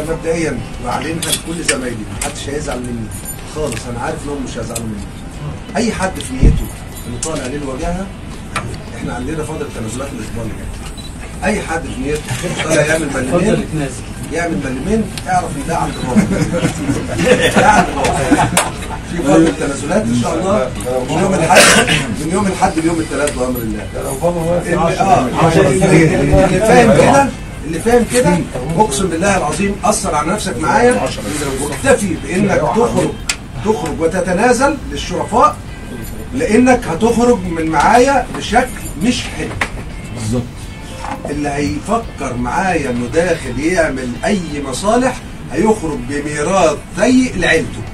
مبدئيا واعلنها لكل زمايلي محدش هيزعل مني خالص انا عارف انهم مش هيزعلوا مني اي حد في نيته انه طالع للوجاهه احنا عندنا فاضل تنازلات الاسبوع اللي جاي اي حد في نيته طالع يعمل ملمين يعمل ملمين اعرف ان ده عند بابا ده عند بابا في فاضل تنازلات ان شاء الله من يوم الاحد من يوم الاحد ليوم الثلاث بامر الله لو بابا واقف اللي, آه اللي, اللي اللي فاهم كده اللي فاهم كده اقسم بالله العظيم اثر على نفسك معايا واكتفي بانك تخرج تخرج وتتنازل للشرفاء لانك هتخرج من معايا بشكل مش حلو بالظبط اللي هيفكر معايا انه داخل يعمل اي مصالح هيخرج بميراث سيء لعيلته